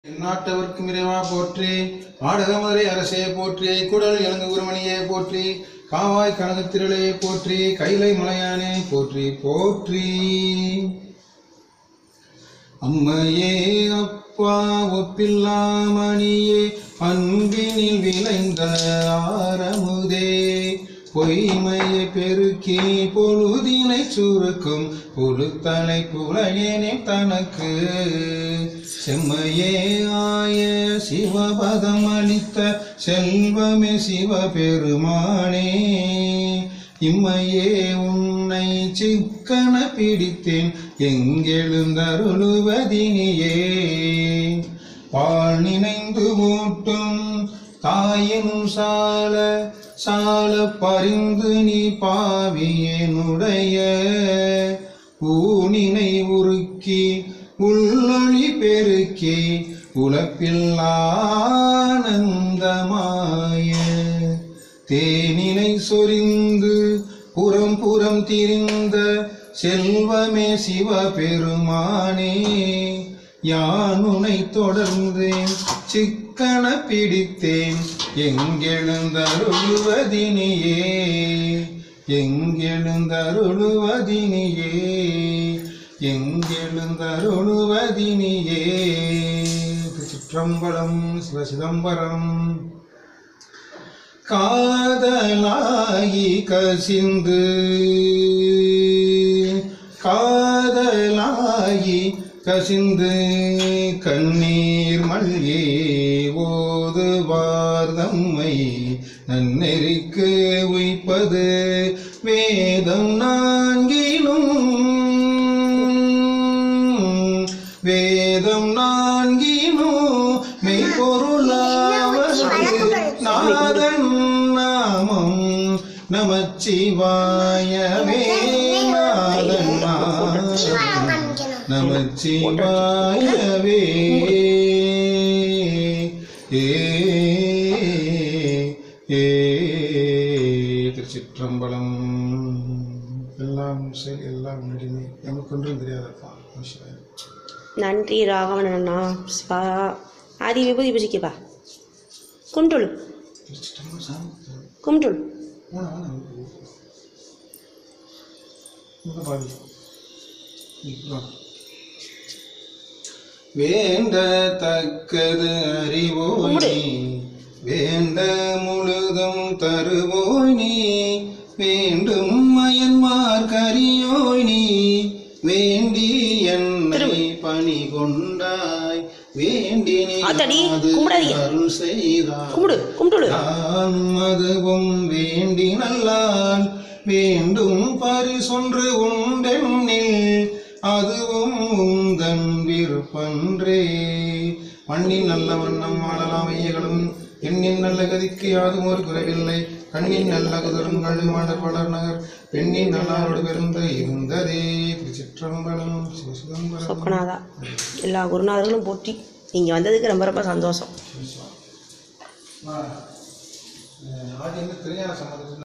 எந்நாட்டவர்க்கும் இறைவா போற்றி ஆடகமதுரை அரசே போற்றி குடல் இலங்கு குருமணியே போற்றி காவாய் கனகத்திரளே போற்றி கைலை மலையானே போற்றி போற்றி அம்மையே அப்பா ஒப்பில்லாமணியே அன்பினில் விளைந்த ஆரமுதே பொய்மையை பெருக்கி பொழுதினை சுருக்கும் புழுத்தலை புலையனே தனக்கு செம்மையே ஆய சிவபதம் அளித்த செல்வமே சிவபெருமானே இம்மையே உன்னை சிக்கன பிடித்தேன் எங்கெழுந்தருளுவதினியே பால் நினைந்து ஊட்டும் தாயினும் சால சால பரிந்து நீ பாவியனுடைய ஊனினை உருக்கி உள்ளொளி பெருக்கி உலப்பில் ஆனந்தமாய தேனினை சொரிந்து புறம் புறம் திரிந்த செல்வமே சிவபெருமானே யானுனை தொடர்ந்தேன் சிக்கன பிடித்தேன் எங்கெழுந்தருளுவதினியே எங்கெழுந்தருளுவதினியே எங்கெழுந்தருளுவதினியே சிற்றம்பலம் சிவசிதம்பரம் காதலாகி கசிந்து காதலாகி கசிந்து கண்ணீர் மல்கி ஓதுவார் தம்மை நன்னெறிக்கு உய்ப்பது வேதம் நான்கிலும் வேதம் நான்கினும் மெய்ப்பொருளாவது நாதன் நாமம் நமச்சிவாயவே நாதன் நாமம் நமச்சிவாயவே ஏ ஏ திருச்சிற்றம்பலம் எல்லாம் சரி எல்லாம் நடிமை நமக்கு ஒன்றும் தெரியாதப்பா சிவாய நன்றி ராகவன் அண்ணா சிவா ஆதி விபூதி பூஜிக்கப்பா கும்பிட்டுಳು திருச்சிற்றம்பலம் சாமி கும்பிட்டுಳು ஆனா, ஆனா, இங்க பாரு. இங்க. வேண்டத்தக்கது அறிவோய் நீ வேண்ட முழுதும் தருவோய் நீ வேண்டும் மயன்மார் கரியோய் நீ வேண்டி என்னை பணி கொண்டாய் வேண்டி நீ ஆத்தாடி, அது கும்பிடாதீங்க. அருள் செய்தாய் கும்பிடு கும்பிட்டுಳು நான் அதுவும் வேண்டி நல்லால் வேண்டும் பரிசொன்று உண்டெண்ணில் அதுவும் உந்தன் விருப்பன்றே மண்ணின் நல்ல வண்ணம் ஆளலாம் ஐயகளும் எண்ணின் நல்ல கதிக்கு யாதும் ஒரு குறைவில்லை கண்ணின் நல்ல குதிரங்கள் மலர் வளர் நகர் பெண்ணின் நல்லாரோடு பெருந்த இருந்ததே திருச்சிற்றம்பலம் சிவசிதம்பரம் சொக்கநாதா எல்லா குருநாதர்களும் போற்றி நீங்கள் வந்ததுக்கு ரொம்ப ரொம்ப சந்தோஷம் ஆதி வந்து திருஞான சம்பந்தத்தில்